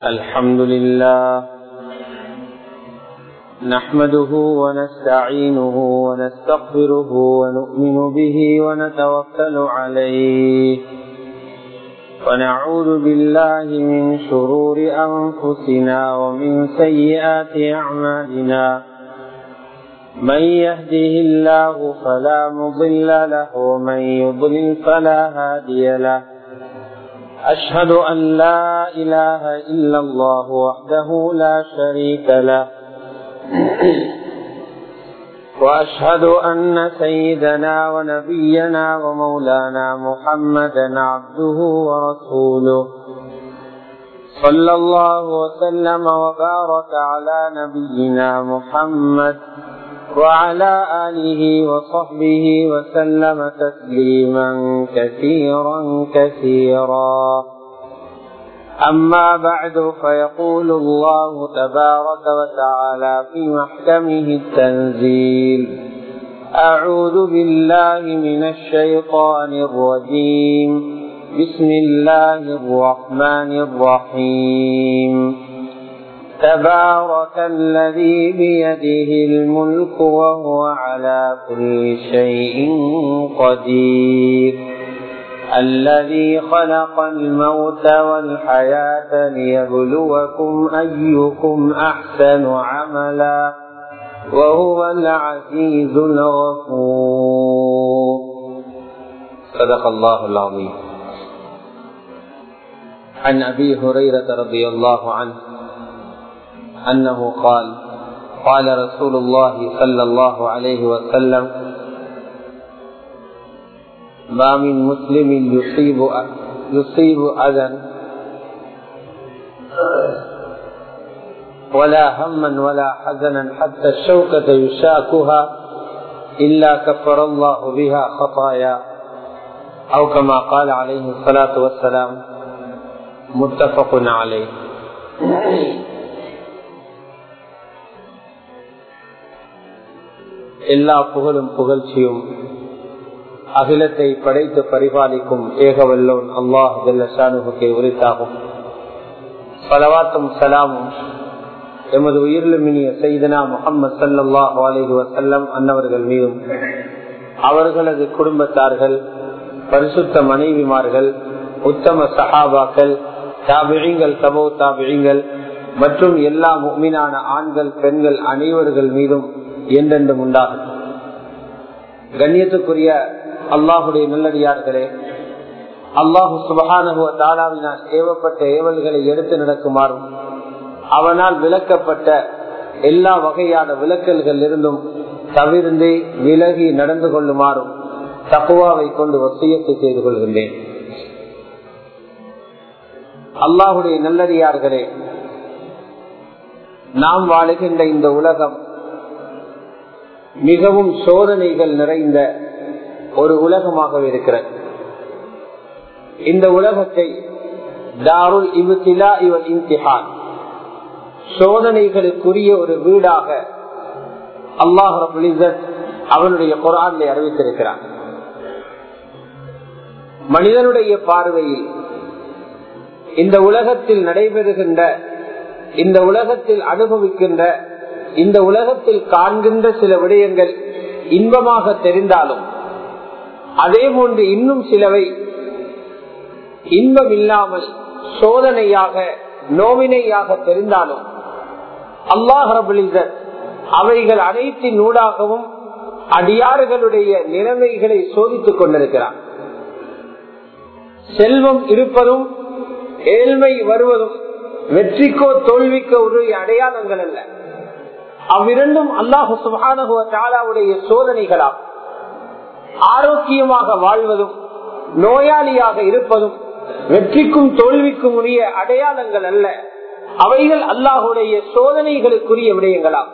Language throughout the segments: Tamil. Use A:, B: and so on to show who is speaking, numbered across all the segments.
A: الحمد لله نحمده ونستعينه ونستغفره ونؤمن به ونتوكل عليه ونعوذ بالله من شرور أنفسنا ومن سيئات أعمالنا من يهده الله فلا مضل له ومن يضلل فلا هادي له أشهد أن لا إله إلا الله وحده لا شريك له وأشهد أن سيدنا ونبينا ومولانا محمدا عبده ورسوله صلى الله وسلم وبارك على نبينا محمد وعلى آله وصحبه وسلم تسليما كثيرا كثيرا أما بعد فيقول الله تبارك وتعالى في محكمه التنزيل أعوذ بالله من الشيطان الرجيم بسم الله الرحمن الرحيم تبارك الذي بيده الملك وهو على كل شيء قدير الذي خلق الموت والحياة ليبلوكم أيكم أحسن عملا وهو العزيز الغفور صدق الله العظيم عن أبي هريرة رضي الله عنه أنه قال قال رسول الله صلى الله عليه وسلم ما من مسلم يصيب يصيب أذى ولا هما ولا حزنا حتى الشوكة يشاكها إلا كفر الله بها خطايا أو كما قال عليه الصلاة والسلام متفق عليه எல்லா புகழும் புகழ்ச்சியும் அகிலத்தை படைத்து பரிபாலிக்கும் ஏகவல்லோன் அல்லாஹ் ஜல்லஷானுகை உரித்தாகும் பலவாத்தும் சலாமும் எமது உயிரிலுமினிய செய்தனா முகமது சல்லாஹ் அலிஹி வசல்லம் அன்னவர்கள் மீதும் அவர்களது குடும்பத்தார்கள் பரிசுத்த மனைவிமார்கள் உத்தம சஹாபாக்கள் தாபிழிங்கள் சமோ தாபிழிங்கள் மற்றும் எல்லா மீனான ஆண்கள் பெண்கள் அனைவர்கள் மீதும் என்றென்றும் உண்டாகும் கண்ணியத்துக்குரிய அல்லாஹுடைய நல்லடியார்களே அல்லாஹு சுபகானுவ தாலாவினால் ஏவப்பட்ட ஏவல்களை எடுத்து நடக்குமாறும் அவனால் விளக்கப்பட்ட எல்லா வகையான விளக்கல்கள் இருந்தும் தவிர்ந்து விலகி நடந்து கொள்ளுமாறும் தக்குவாவை கொண்டு வசியத்தை செய்து கொள்கின்றேன் அல்லாஹுடைய நல்லடியார்களே நாம் வாழுகின்ற இந்த உலகம் மிகவும் சோதனைகள் நிறைந்த ஒரு உலகமாக இருக்கிறது இந்த உலகத்தை தாருல் இவுத்திலா இவன் இம்திஹான் சோதனைகளுக்குரிய ஒரு வீடாக அல்லாஹ் அவனுடைய குரானை அறிவித்திருக்கிறான் மனிதனுடைய பார்வையில் இந்த உலகத்தில் நடைபெறுகின்ற இந்த உலகத்தில் அனுபவிக்கின்ற இந்த உலகத்தில் காண்கின்ற சில விடயங்கள் இன்பமாக தெரிந்தாலும் அதே போன்று இன்னும் சிலவை இன்பம் இல்லாமல் சோதனையாக நோவினையாக தெரிந்தாலும் அல்லாஹரபுலிசர் அவைகள் அனைத்தின் ஊடாகவும் அடியாறுகளுடைய நிலைமைகளை சோதித்துக் கொண்டிருக்கிறார் செல்வம் இருப்பதும் ஏழ்மை வருவதும் வெற்றிக்கோ தோல்விக்கோ உரிய அடையாளங்கள் அல்ல அவ்விரண்டும் அல்லாஹு சுபானுடைய சோதனைகளாம் ஆரோக்கியமாக வாழ்வதும் நோயாளியாக இருப்பதும் வெற்றிக்கும் தோல்விக்கும் உரிய அடையாளங்கள் அல்ல அவைகள் அல்லாஹுடைய சோதனைகளுக்குரிய விடயங்களாம்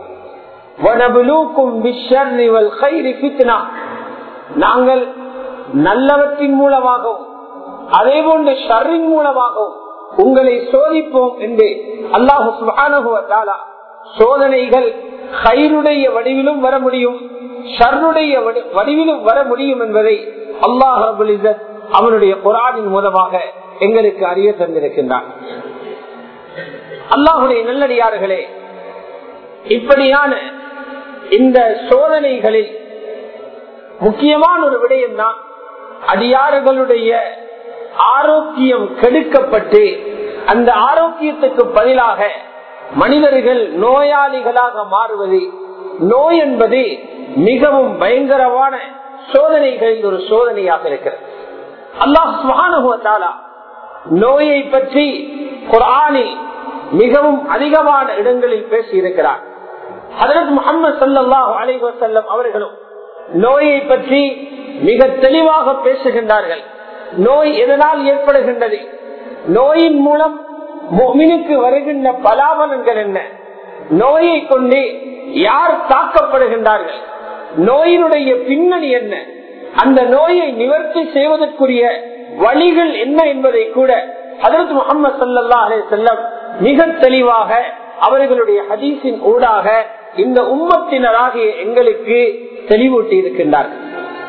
A: நாங்கள் நல்லவற்றின் மூலமாகவும் அதே போன்று ஷர்ரின் மூலமாகவும் உங்களை சோதிப்போம் என்று அல்லாஹு சுபானுவ சோதனைகள் கயிறுடைய வடிவிலும் வர முடியும் ஷர்னுடைய வடிவிலும் வர முடியும் என்பதை அல்லாஹ் அவனுடைய குரானின் மூலமாக எங்களுக்கு அறிய தந்திருக்கின்றான்
B: அல்லாஹுடைய நல்லடியார்களே இப்படியான இந்த சோதனைகளில் முக்கியமான ஒரு விடயம் தான் அடியாறுகளுடைய ஆரோக்கியம் கெடுக்கப்பட்டு அந்த ஆரோக்கியத்துக்கு பதிலாக மனிதர்கள் நோயாளிகளாக மாறுவது நோய் என்பது மிகவும் பயங்கரமான சோதனைகளில் ஒரு சோதனையாக இருக்கிறது அல்லாஹ் சுகானுகுவத்தாலா நோயை பற்றி குரானில் மிகவும் அதிகமான இடங்களில் பேசி இருக்கிறார் அதற்கு முகமது சல்லாஹூ அலைவசல்லம் அவர்களும் நோயை பற்றி மிக தெளிவாக பேசுகின்றார்கள் நோய் எதனால் ஏற்படுகின்றது நோயின் மூலம் மினுக்கு வருகின்ற பலாபலன்கள் என்ன நோயை கொண்டு யார் தாக்கப்படுகின்றார்கள் நோயினுடைய பின்னணி என்ன அந்த நோயை நிவர்த்தி செய்வதற்குரிய வழிகள் என்ன என்பதை கூட அதற்கு முகமது சல்லா அலே செல்லம் மிக தெளிவாக அவர்களுடைய ஹதீஸின் ஊடாக இந்த உம்மத்தினராகிய எங்களுக்கு தெளிவூட்டி இருக்கின்றார்கள்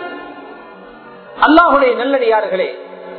B: அல்லாஹுடைய நல்லடியார்களே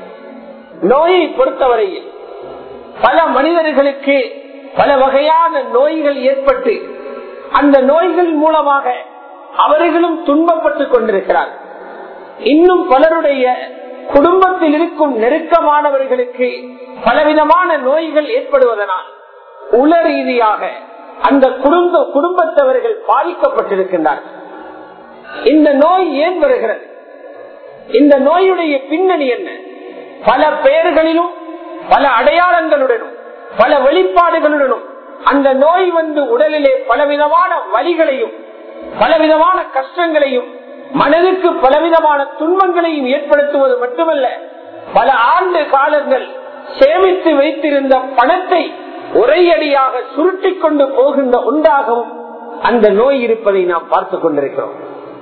B: நோயை பொறுத்தவரையில் பல மனிதர்களுக்கு பல வகையான நோய்கள் ஏற்பட்டு அந்த நோய்கள் மூலமாக அவர்களும் துன்பப்பட்டுக் கொண்டிருக்கிறார் இன்னும் பலருடைய குடும்பத்தில் இருக்கும் நெருக்கமானவர்களுக்கு பலவிதமான நோய்கள் ஏற்படுவதனால் உல ரீதியாக அந்த குடும்ப குடும்பத்தவர்கள் பாதிக்கப்பட்டிருக்கின்றார்கள் இந்த நோய் ஏன் வருகிறது இந்த நோயுடைய பின்னணி என்ன பல பெயர்களிலும் பல அடையாளங்களுடனும் பல வெளிப்பாடுகளுடனும் அந்த நோய் வந்து உடலிலே பலவிதமான வலிகளையும் பலவிதமான கஷ்டங்களையும் மனதுக்கு பலவிதமான துன்பங்களையும் ஏற்படுத்துவது மட்டுமல்ல பல ஆண்டு காலங்கள் சேமித்து வைத்திருந்த பணத்தை ஒரேயடியாக சுருட்டிக் கொண்டு போகின்ற உண்டாகவும் அந்த நோய் இருப்பதை நாம் பார்த்துக் கொண்டிருக்கிறோம்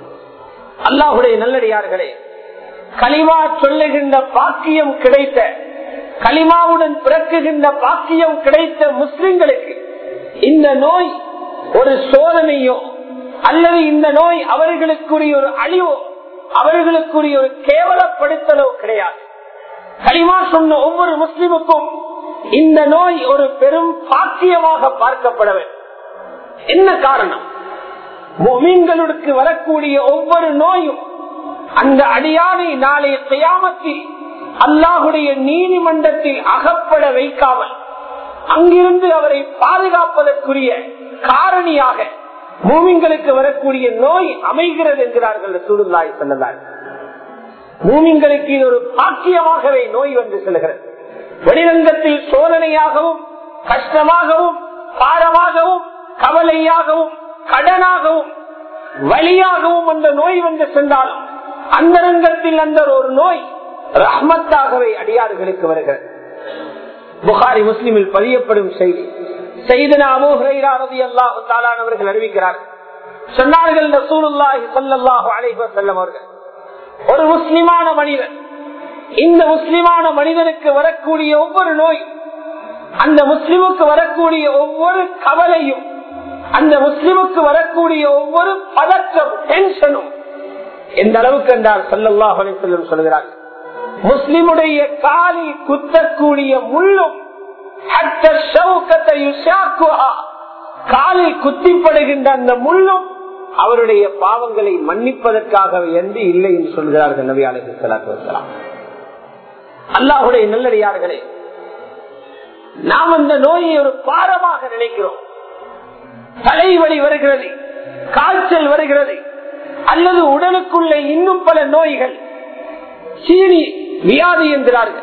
B: அல்லாஹுடைய நல்லடியார்களே களிமா சொல்லுகின்ற பாக்கியம் கிடைத்த களிமாவுடன் பிறக்குகின்ற பாக்கியம் கிடைத்த முஸ்லிம்களுக்கு இந்த நோய் ஒரு சோதனையோ அல்லது இந்த நோய் அவர்களுக்குரிய ஒரு அழிவோ அவர்களுக்குரிய ஒரு கேவலப்படுத்தலோ கிடையாது களிமா சொன்ன ஒவ்வொரு முஸ்லிமுக்கும் இந்த நோய் ஒரு பெரும் பாக்கியமாக பார்க்கப்பட வேண்டும் என்ன காரணம் மீன்களுக்கு வரக்கூடிய ஒவ்வொரு நோயும் அந்த அடியானை நாளைய செய்யாமத்தில் அல்லாஹுடைய நீதிமன்றத்தில் அகப்பட வைக்காமல் அங்கிருந்து அவரை பாதுகாப்பதற்குரிய காரணியாக மூமிங்களுக்கு வரக்கூடிய நோய் அமைகிறது என்கிறார்கள் சூழ்நாய் சொன்னதால் மூமிங்களுக்கு இது ஒரு பாக்கியமாகவே நோய் வந்து செல்கிறது வெளிரங்கத்தில் சோதனையாகவும் கஷ்டமாகவும் பாரமாகவும் கவலையாகவும் கடனாகவும் வழியாகவும் அந்த நோய் வந்து சென்றாலும் அந்த ரங்கத்தில் அந்த ஒரு நோய் ரஹ்மத்தாகவே அடியாறுகளுக்கு வருகிறது புகாரி முஸ்லிமில் பதியப்படும் செய்தி செய்தன அமோஹரதி அல்லாஹு தாலானவர்கள் அறிவிக்கிறார்கள் சொன்னார்கள் ரசூலுல்லாஹி ஸல்லல்லாஹு அலைஹி வஸல்லம் அவர்கள் ஒரு முஸ்லிமான மனிதன் இந்த முஸ்லிமான மனிதனுக்கு வரக்கூடிய ஒவ்வொரு நோய் அந்த முஸ்லிமுக்கு வரக்கூடிய ஒவ்வொரு கவலையும் அந்த முஸ்லிமுக்கு வரக்கூடிய ஒவ்வொரு பதற்றம் டென்ஷனும் எந்த அளவுக்கு என்றால் சல்லல்லாஹ் அலிசல்லம் சொல்கிறார் முஸ்லிமுடைய காலில் குத்தக்கூடிய முள்ளும் காலில் குத்திப்படுகின்ற அந்த முள்ளும் அவருடைய பாவங்களை மன்னிப்பதற்காக என்று இல்லை என்று சொல்கிறார்கள் நபி அலி சலாத்து வசலாம் அல்லாஹுடைய நல்லடியார்களே நாம் அந்த நோயை ஒரு பாரமாக நினைக்கிறோம் தலைவலி வருகிறது காய்ச்சல் வருகிறது அல்லது உடலுக்குள்ள இன்னும் பல நோய்கள் சீனி வியாதி என்கிறார்கள்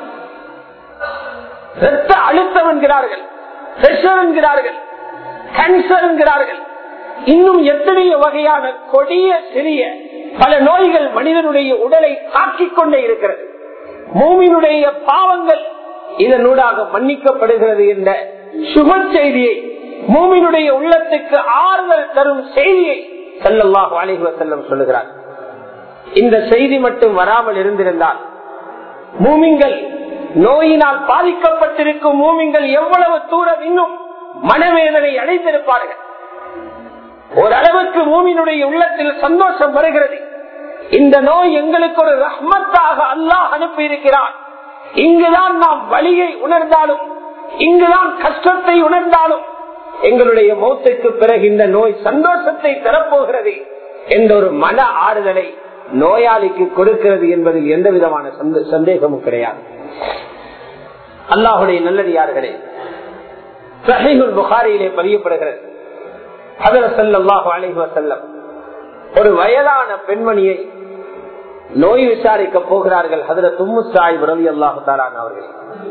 B: ரத்த அழுத்தம் என்கிறார்கள் பிரஷர் என்கிறார்கள் கேன்சர் என்கிறார்கள் இன்னும் எத்தனையோ வகையான கொடிய சிறிய பல நோய்கள் மனிதனுடைய உடலை தாக்கிக் கொண்டே இருக்கிறது மூமினுடைய பாவங்கள் இதனூடாக மன்னிக்கப்படுகிறது என்ற சுப செய்தியை மூமினுடைய உள்ளத்துக்கு ஆறுதல் தரும் செய்தியை செல்லல்லாஹ் அலிஹுவ செல்லம் சொல்லுகிறார் இந்த செய்தி மட்டும் வராமல் இருந்திருந்தால் மூமிங்கள் நோயினால் பாதிக்கப்பட்டிருக்கும் மூமிங்கள் எவ்வளவு தூரம் இன்னும் மனவேதனை அடைந்திருப்பார்கள் ஓரளவுக்கு மூமியினுடைய உள்ளத்தில் சந்தோஷம் வருகிறது இந்த நோய் எங்களுக்கு ஒரு ரஹ்மத்தாக அல்லாஹ் அனுப்பி இருக்கிறார் இங்குதான் நாம் வழியை உணர்ந்தாலும் இங்குதான் கஷ்டத்தை உணர்ந்தாலும் எங்களுடைய மௌத்துக்கு பிறகு இந்த நோய் சந்தோஷத்தை தரப்போகிறது என்ற ஒரு மன ஆறுதலை நோயாளிக்கு கொடுக்கிறது என்பதில் எந்த விதமான சந்தேகமும் கிடையாது அல்லாஹுடைய நல்லடியார்களே சஹீகுல் புகாரியிலே பதியப்படுகிறது அதில் செல்லாஹு அலைஹி வசல்லம் ஒரு வயதான பெண்மணியை நோய் விசாரிக்க போகிறார்கள் அதுல தும்மு சாஹிப் ரவி அல்லாஹு தாலான் அவர்கள்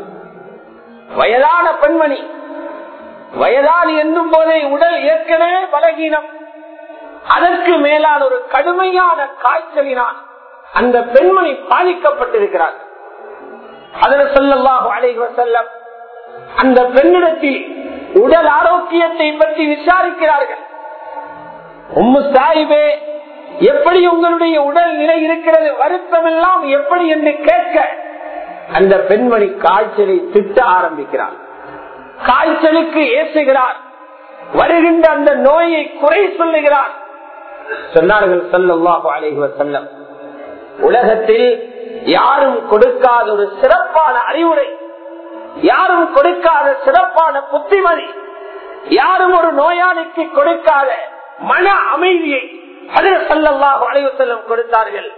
B: வயதான பெண்மணி வயதால் என்னும் போதே உடல் ஏற்கனவே பலகீனம் அதற்கு மேலால் ஒரு கடுமையான காய்ச்சலினால் அந்த பெண்மணி பாதிக்கப்பட்டிருக்கிறார் அதில் சொல்லல்லாஹு அலைஹி வசல்லம் அந்த பெண்ணிடத்தில் உடல் ஆரோக்கியத்தை பற்றி விசாரிக்கிறார்கள் உம்மு சாஹிபே எப்படி உங்களுடைய உடல் நிலை இருக்கிறது வருத்தம் எல்லாம் எப்படி என்று கேட்க அந்த பெண்மணி காய்ச்சலை திட்ட ஆரம்பிக்கிறார் காய்ச்சலுக்கு ஏசுகிறார் வருகின்ற அந்த நோயை குறை சொல்லுகிறார் சொன்னார்கள் சல்லாஹு அலைஹி வசல்லம் உலகத்தில் யாரும் கொடுக்காத ஒரு சிறப்பான அறிவுரை யாரும் கொடுக்காத சிறப்பான புத்திமதி யாரும் ஒரு நோயாளிக்கு கொடுக்காத மன அமைதியை அதில் சல்லாஹு அலைவசல்லம் கொடுத்தார்கள்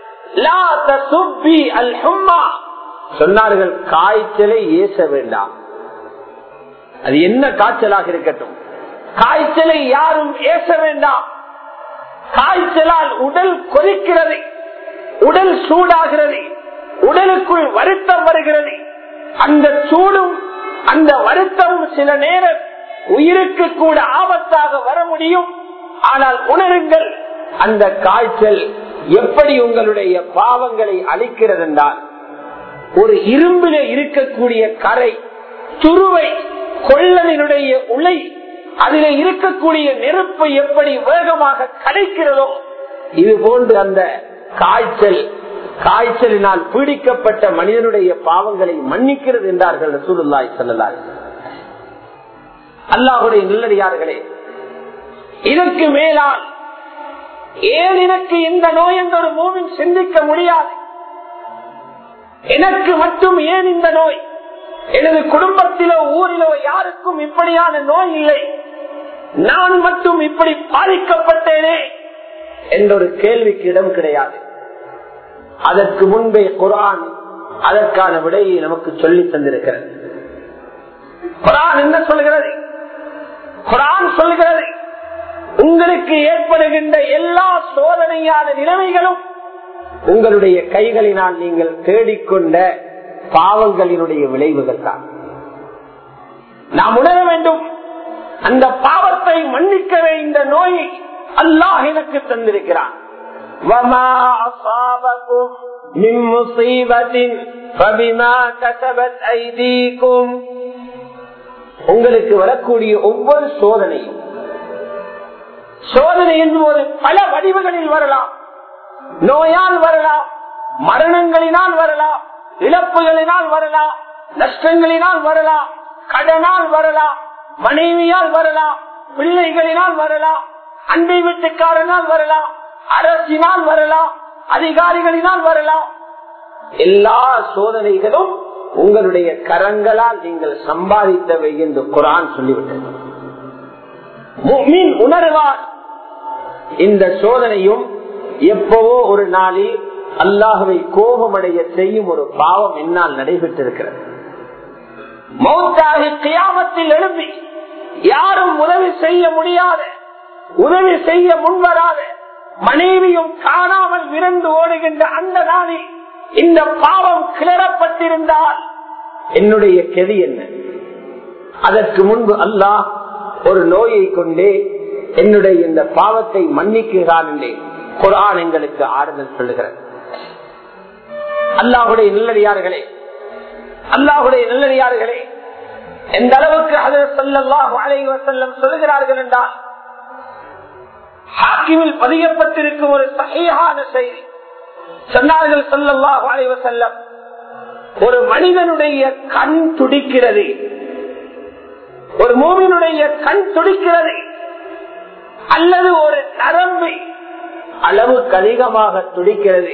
B: சொன்னார்கள் காய்ச்சலை ஏச வேண்டாம் அது என்ன காய்ச்சலாக இருக்கட்டும் காய்ச்சலை யாரும் ஏச வேண்டாம் காய்ச்சலால் உடல் கொதிக்கிறது உடல் சூடாகிறது உடலுக்குள் வருத்தம் வருகிறது அந்த சூடும் அந்த வருத்தமும் சில நேரம் உயிருக்கு கூட ஆபத்தாக வர முடியும் ஆனால் உணருங்கள் அந்த காய்ச்சல் எப்படி உங்களுடைய பாவங்களை அளிக்கிறது என்றால் ஒரு இரும்பில இருக்கக்கூடிய கரை துருவை கொள்ளலினுடைய உலை அதில இருக்கக்கூடிய நெருப்பை எப்படி வேகமாக கலைக்கிறதோ இது போன்று அந்த காய்ச்சல் காய்ச்சலினால் பீடிக்கப்பட்ட மனிதனுடைய பாவங்களை மன்னிக்கிறது என்றார்கள் ரசூலுல்லாய் சொல்லலாய் அல்லாஹுடைய நல்லடியார்களே இதற்கு மேலால் ஏன் எனக்கு இந்த நோய் என்ற ஒரு மூவின் சிந்திக்க முடியாது எனக்கு மட்டும் ஏன் இந்த நோய் எனது குடும்பத்திலோ ஊரிலோ யாருக்கும் இப்படியான நோய் இல்லை நான் மட்டும் இப்படி பாதிக்கப்பட்டேனே என்ற ஒரு கேள்விக்கு இடம் கிடையாது அதற்கு முன்பே குரான் அதற்கான விடையை நமக்கு சொல்லி தந்திருக்கிறது குரான் என்ன சொல்கிறது குரான் சொல்கிறது உங்களுக்கு ஏற்படுகின்ற எல்லா சோதனையான நிலைமைகளும் உங்களுடைய கைகளினால் நீங்கள் தேடிக்கொண்ட பாவங்களினுடைய விளைவுகள் தான் நாம் உணர வேண்டும் அந்த பாவத்தை மன்னிக்கவே இந்த நோயை அல்லாஹ் எனக்கு தந்திருக்கிறான் وما أصابكم من مصيبة فبما كسبت أيديكم உங்களுக்கு வரக்கூடிய ஒவ்வொரு சோதனையும் சோதனை என்பது பல வடிவுகளில் வரலாம் நோயால் வரலாம் மரணங்களினால் வரலாம் இழப்புகளினால் வரலாம் நஷ்டங்களினால் வரலாம் கடனால் வரலாம் மனைவியால் வரலாம் பிள்ளைகளினால் வரலாம் அண்டை வீட்டுக்காரனால் வரலாம் அரசினால் வரலாம் அதிகாரிகளினால் வரலாம் எல்லா சோதனைகளும் உங்களுடைய கரங்களால் நீங்கள் சம்பாதித்தவை என்று குரான் சொல்லிவிட்டது உணர்வார் இந்த சோதனையும் எப்பவோ ஒரு நாளில் அல்லாஹுவை கோபமடைய செய்யும் ஒரு பாவம் என்னால் நடைபெற்றிருக்கிறது மௌத்தாகி கியாமத்தில் எழுப்பி யாரும் உதவி செய்ய முடியாத உதவி செய்ய முன்வராத மனைவியும் காணாமல் விரண்டு ஓடுகின்ற அந்த நாளில் இந்த பாவம் கிளறப்பட்டிருந்தால் என்னுடைய கெதி என்ன அதற்கு முன்பு அல்லாஹ் ஒரு நோயை கொண்டே என்னுடைய இந்த பாவத்தை மன்னிக்கிறான் என்றே குரான் எங்களுக்கு ஆறுதல் சொல்லுகிறது அல்லாஹுடைய நல்லடியார்களே அல்லாஹுடைய நல்லடியார்களே எந்த அளவுக்கு அது சொல்லல்லாஹு அலைவ செல்லம் சொல்லுகிறார்கள் என்றால் ஹாக்கிமில் பதியப்பட்டிருக்கும் ஒரு சகையான செய்தி சொன்னார்கள் சொல்லல்லாஹு அலைவ செல்லம் ஒரு மனிதனுடைய கண் துடிக்கிறது ஒரு மூவினுடைய கண் துடிக்கிறது அல்லது ஒரு நரம்பு அளவுக்கு அதிகமாக துடிக்கிறது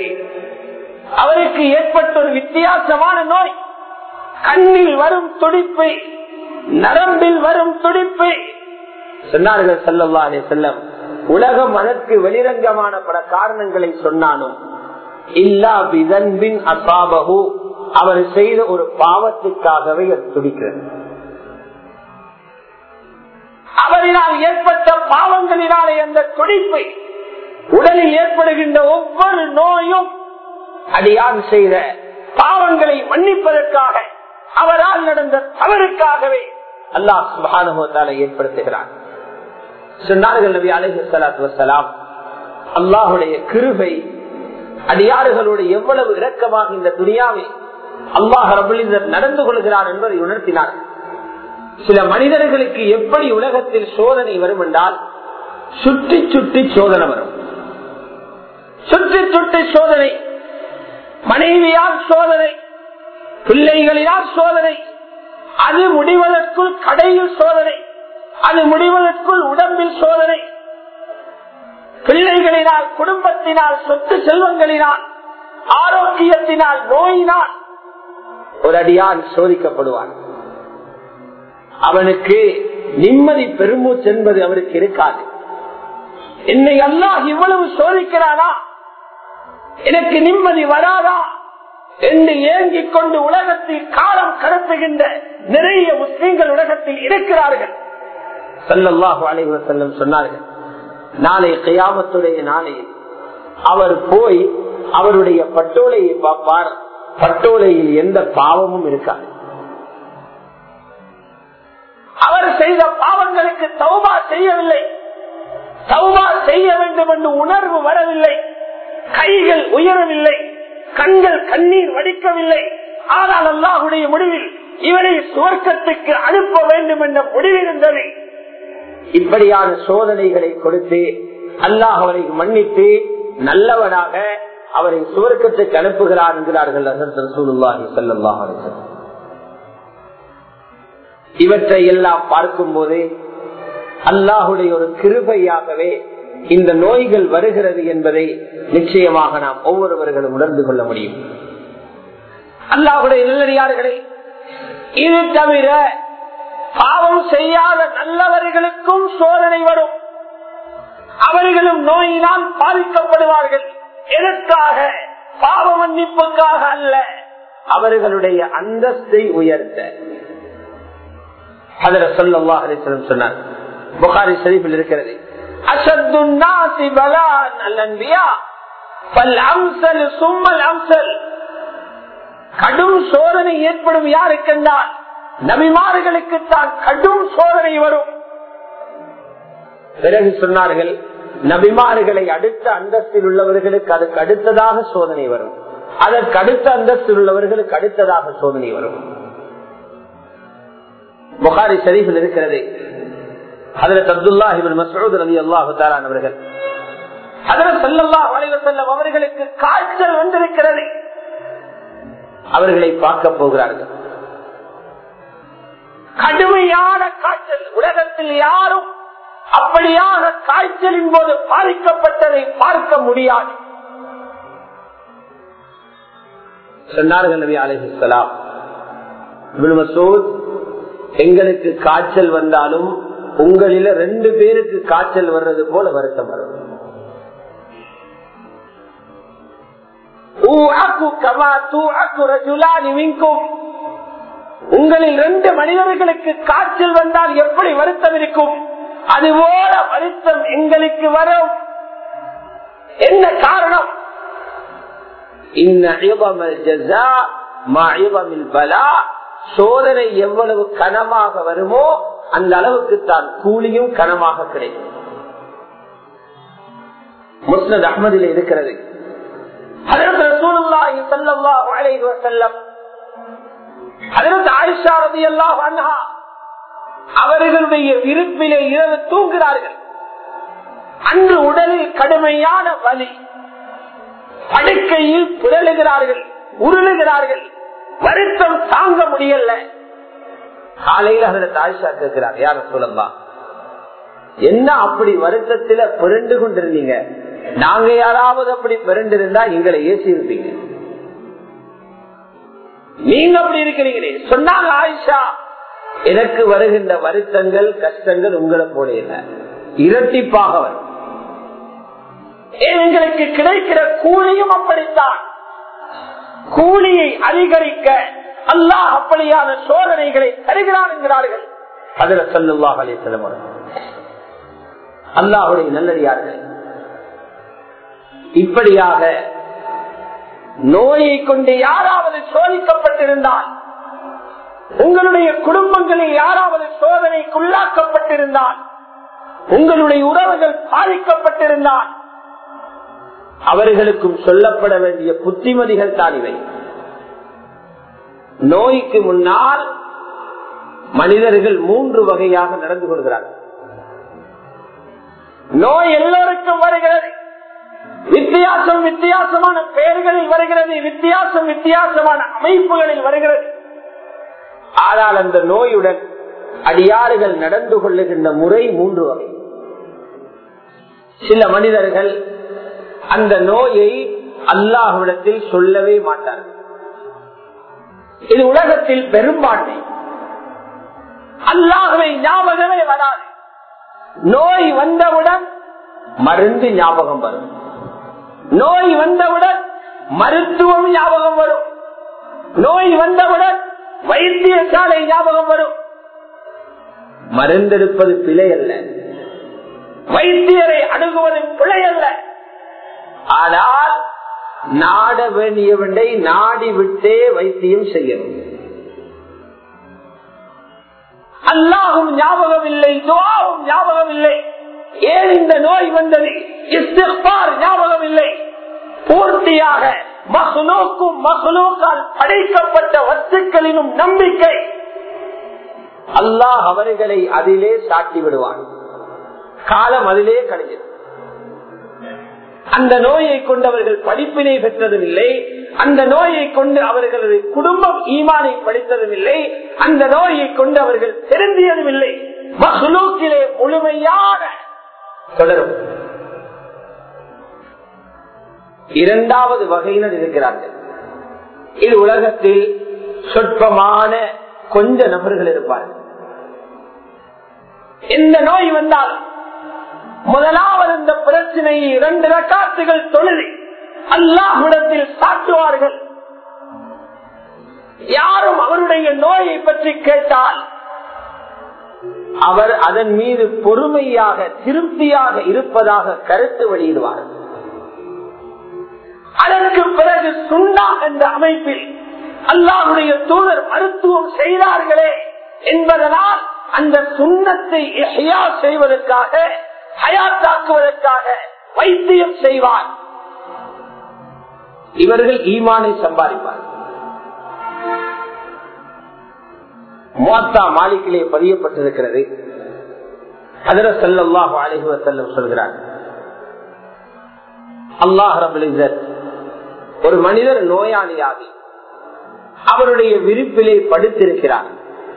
B: அவருக்கு ஏற்பட்ட ஒரு வித்தியாசமான நோய் கண்ணில் வரும் துடிப்பை நரம்பில் வரும் துடிப்பு சொன்னார்கள் சல்லல்லா அலி செல்லம் உலகம் அதற்கு வெளிரங்கமான பல காரணங்களை சொன்னாலும் இல்லா விதன்பின் அசாபகு அவர் செய்த ஒரு பாவத்துக்காகவே அது துடிக்கிறது அவரினால் ஏற்பட்ட பாவங்களினாலே அந்த துடிப்பை உடலில் ஏற்படுகின்ற ஒவ்வொரு நோயும் அடியான் செய்த பாவங்களை மன்னிப்பதற்காக அவரால் நடந்த தவறுக்காகவே அல்லாஹ் சுபானுபவத்தால ஏற்படுத்துகிறார் சொன்னார்கள் நபி அலஹி சலாத்து வசலாம் அல்லாஹுடைய கிருபை அடியாறுகளோடு எவ்வளவு இரக்கமாக இந்த துணியாவில் அல்லாஹ் ரபுலிதர் நடந்து கொள்கிறார் என்பதை உணர்த்தினார் சில மனிதர்களுக்கு எப்படி உலகத்தில் சோதனை வரும் என்றால் சுற்றி சுற்றி சோதனை வரும் சுற்றி சுற்றி சோதனை மனைவியால் சோதனை பிள்ளைகளினால் சோதனை அது முடிவதற்குள் கடையில் சோதனை அது முடிவதற்குள் உடம்பில் சோதனை பிள்ளைகளினால் குடும்பத்தினால் சொத்து செல்வங்களினால் ஆரோக்கியத்தினால் நோயினால் ஒரு அடியான் சோதிக்கப்படுவான் அவனுக்கு நிம்மதி பெருமூச்சு என்பது அவருக்கு இருக்காது என்னை அல்லாஹ் இவ்வளவு சோதிக்கிறானா எனக்கு நிம்மதி வராதா என்று ஏங்கிக் கொண்டு உலகத்தில் காலம் கடத்துகின்ற நிறைய முஸ்லீம்கள் உலகத்தில் இருக்கிறார்கள் சல்லல்லாஹு அலைவ செல்லம் சொன்னார்கள் நாளை கையாமத்துடைய நாளையில் அவர் போய் அவருடைய பட்டோலையை பார்ப்பார் பட்டோலையில் எந்த பாவமும் இருக்காது அவர் செய்த பாவங்களுக்கு தௌபா செய்யவில்லை தௌபா செய்ய வேண்டும் என்று உணர்வு வரவில்லை கைகள் உயரவில்லை கண்கள் கண்ணீர் வடிக்கவில்லை ஆனால் அல்லாஹுடைய முடிவில் இவரை சுவர்க்கத்துக்கு அனுப்ப வேண்டும் என்ற முடிவிருந்தது இப்படியான சோதனைகளை கொடுத்து அல்லாஹ் அவரை மன்னித்து நல்லவனாக அவரை சுவர்க்கத்துக்கு அனுப்புகிறார் என்கிறார்கள் இவற்றை எல்லாம் பார்க்கும் போது அல்லாஹுடைய ஒரு கிருபையாகவே இந்த நோய்கள் வருகிறது என்பதை நிச்சயமாக நாம் ஒவ்வொருவர்களும் உணர்ந்து கொள்ள முடியும் அல்லாஹுடைய நல்லடியார்களே இது தவிர பாவம் செய்யாத நல்லவர்களுக்கும் சோதனை வரும் அவர்களும் நோயினால் பாதிக்கப்படுவார்கள் எதற்காக பாவ மன்னிப்புக்காக அல்ல அவர்களுடைய அந்தஸ்தை உயர்த்த அதில் சொல்லா சொன்னார் புகாரி ஷரீஃபில் இருக்கிறது அசத்து நாசி பலான் அல்லன்பியா பல் அம்சல் சும்மல் அம்சல் கடும் சோதனை ஏற்படும் யாருக்கென்றால் நபிமார்களுக்கு தான் கடும் சோதனை வரும் பிறகு சொன்னார்கள் நபிமார்களை அடுத்த அந்தஸ்தில் உள்ளவர்களுக்கு அதுக்கு அடுத்ததாக சோதனை வரும் அதற்கு அடுத்த அந்தஸ்தில் உள்ளவர்களுக்கு அடுத்ததாக சோதனை வரும் புகாரி ஷரீஃபில் இருக்கிறது அதில் அப்துல்லா இவன் மசூத் ரவி அல்லாஹு அவர்கள் அதில் சொல்லல்லா வளைவு செல்லம் அவர்களுக்கு காய்ச்சல் வந்திருக்கிறது அவர்களை பார்க்க போகிறார்கள் கடுமையான காய்ச்சல் உலகத்தில் யாரும் அப்படியான காய்ச்சலின் போது பாதிக்கப்பட்டதை பார்க்க முடியாது சொன்னார்கள் நபி அலிஹலாம் எங்களுக்கு காய்ச்சல் வந்தாலும் உங்களில ரெண்டு பேருக்கு காய்ச்சல் வர்றது போல வருத்தம் வரும் உங்களில் ரெண்டு மனிதர்களுக்கு காய்ச்சல் வந்தால் எப்படி வருத்தம் இருக்கும் அதுபோல வருத்தம் எங்களுக்கு வரும் என்ன காரணம் சோதனை எவ்வளவு கனமாக வருமோ அந்த அளவுக்கு தான் கூலியும் கனமாக கிடைக்கும் முஸ்னத் அஹமதில் இருக்கிறது அவர்களுடைய விருப்பிலே இரவு தூங்குகிறார்கள் அன்று உடலில் கடுமையான வலி படுக்கையில் புரளுகிறார்கள் உருளுகிறார்கள் வருத்தம் தாங்க முடியல காலையில் அதில் தாய்ஷா கேட்கிறார் யார சொல்லலாம் என்ன அப்படி வருத்தத்துல பிறண்டு கொண்டிருந்தீங்க நாங்க யாராவது அப்படி பிறண்டு இருந்தா எங்களை ஏசி இருப்பீங்க நீங்க அப்படி இருக்கிறீங்களே சொன்னாங்க ஆயிஷா
A: எனக்கு வருகின்ற வருத்தங்கள் கஷ்டங்கள் உங்களை போல இல்லை இரட்டிப்பாக வரும்
B: எங்களுக்கு கிடைக்கிற கூலியும் அப்படித்தான் கூலியை அதிகரிக்க அல்லாஹ் அப்படியான சோதனைகளை தருகிறான் என்கிறார்கள்
A: அதுல சொல்லுவாக அலிசலம் அல்லாஹுடைய நல்லடியார்கள் இப்படியாக
B: நோயை கொண்டு யாராவது சோதிக்கப்பட்டிருந்தால் உங்களுடைய குடும்பங்களில் யாராவது சோதனைக்குள்ளாக்கப்பட்டிருந்தால் உங்களுடைய உறவுகள் பாதிக்கப்பட்டிருந்தால்
A: அவர்களுக்கும் சொல்லப்பட வேண்டிய புத்திமதிகள் தான் இவை நோய்க்கு முன்னால் மனிதர்கள் மூன்று வகையாக நடந்து கொள்கிறார்கள்
B: நோய் எல்லோருக்கும் வருகிறது வித்தியாசம் வித்தியாசமான பெயர்களில் வருகிறது வித்தியாசம் வித்தியாசமான அமைப்புகளில் வருகிறது
A: ஆனால் அந்த நோயுடன் அடியாறுகள் நடந்து கொள்ளுகின்ற முறை மூன்று வகை சில மனிதர்கள் அந்த நோயை அல்லாஹ்விடத்தில் சொல்லவே மாட்டார்கள்
B: இது உலகத்தில் பெரும்பான்மை அல்லாஹுவை ஞாபகமே வராது நோய் வந்தவுடன்
A: மருந்து ஞாபகம் வரும்
B: நோய் வந்தவுடன் மருத்துவம் ஞாபகம் வரும் நோய் வந்தவுடன் வைத்தியசாலை ஞாபகம் வரும்
A: மருந்தெடுப்பது பிழை அல்ல
B: வைத்தியரை அணுகுவது பிழை அல்ல
A: ஆனால் நாட வேண்டியவனை நாடி விட்டே வைத்தியம் செய்யணும்
B: அல்லாஹும் ஞாபகம் இல்லை துவாவும் ஞாபகம் இல்லை ஏன் இந்த நோய் வந்தது இஸ்திஃபார் ஞாபகம் இல்லை பூர்த்தியாக மஹ்லூக்கும் மஹ்லூக்கால் படைக்கப்பட்ட வஸ்துக்களிலும் நம்பிக்கை
A: அல்லாஹ் அவர்களை அதிலே சாட்டி விடுவான் காலம் அதிலே கழிஞ்சது
B: அந்த நோயை கொண்டு அவர்கள் படிப்பினை பெற்றதும் இல்லை அந்த நோயை கொண்டு அவர்களது குடும்பம் ஈமானை படித்ததும் இல்லை அந்த நோயை கொண்டு அவர்கள் திருந்தியதும் இல்லை மஹ்லூக்கிலே முழுமையான
A: தொடரும் இரண்டாவது வகையினர் இருக்கிறார்கள் இது உலகத்தில் சொற்பமான கொஞ்ச நபர்கள் இருப்பார்கள்
B: இந்த நோய் வந்தால் முதலாவது இந்த பிரச்சனையை இரண்டு ரக்காத்துகள் தொழுது அல்லாஹ்விடத்தில் சாட்டுவார்கள் யாரும் அவருடைய நோயை பற்றி கேட்டால்
A: அவர் அதன் மீது பொறுமையாக திருப்தியாக இருப்பதாக கருத்து வெளியிடுவார்
B: அதற்கு பிறகு சுண்டா என்ற அமைப்பில் அல்லாஹுடைய தூதர் மருத்துவம் செய்தார்களே என்பதனால் அந்த சுண்ணத்தை எஹ்யா செய்வதற்காக ஹயாத்தாக்குவதற்காக வைத்தியம் செய்வார்
A: இவர்கள் ஈமானை சம்பாதிப்பார் மோத்தா மாலிக்கிலே பதியப்பட்டிருக்கிறது அதிர செல்லல்லாஹு அலைஹி வஸல்லம் சொல்கிறார் அல்லாஹ் ரபுல் இஸ்ஸத் ஒரு மனிதர் நோயாளியாகி அவருடைய விரிப்பிலே படுத்திருக்கிறார்